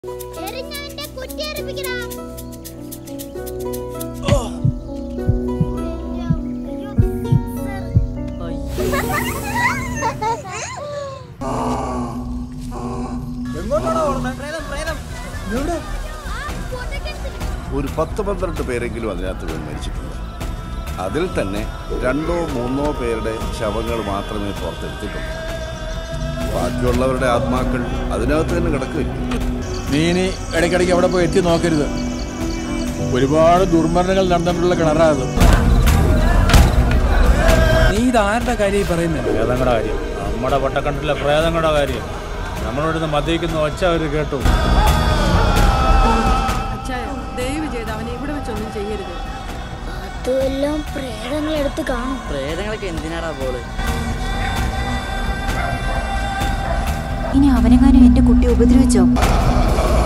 എറിഞ്ഞവന്റെ കുറ്റിയേറിപ്പിക്കടാ ഒരു പത്ത് പന്ത്രണ്ട് പേരെങ്കിലും അതിനകത്ത് വീണ് മരിച്ചിട്ടുണ്ട് അതിൽ തന്നെ രണ്ടോ മൂന്നോ പേരുടെ ശവങ്ങൾ മാത്രമേ പുറത്തെടുത്തിട്ടുള്ളൂ ബാക്കിയുള്ളവരുടെ ആത്മാക്കൾ അതിനകത്ത് തന്നെ കിടക്കുകയും നീ ഇനി ഇടയ്ക്കിടയ്ക്ക് അവിടെ പോയി എത്തി നോക്കരുത് ഒരുപാട് ദുർമരണങ്ങൾ നടന്നിട്ടുള്ള കിണറാ അത് നീ ഇത് ആരുടെ കാര്യം പറയുന്നത് പ്രേതങ്ങളുടെ കാര്യം നമ്മുടെ വട്ടക്കണ്ടിലെ പ്രേതങ്ങളുടെ കാര്യം നമ്മളിവിടുന്ന് മദ്യപിക്കുന്ന ഒച്ച അവർ കേട്ടു അച്ചായ ദയവ് ചെയ്ത് അവനെ ഇവിടെ വെച്ചൊന്നും ചെയ്യരുത് അതുമെല്ലാം പ്രേതങ്ങളെടുത്ത് കാണും പ്രേതങ്ങളൊക്കെ എന്തിനാടാ പോള് ഇനി അവനെങ്ങാനും എന്റെ കുട്ടി ഉപദ്രവിച്ചോ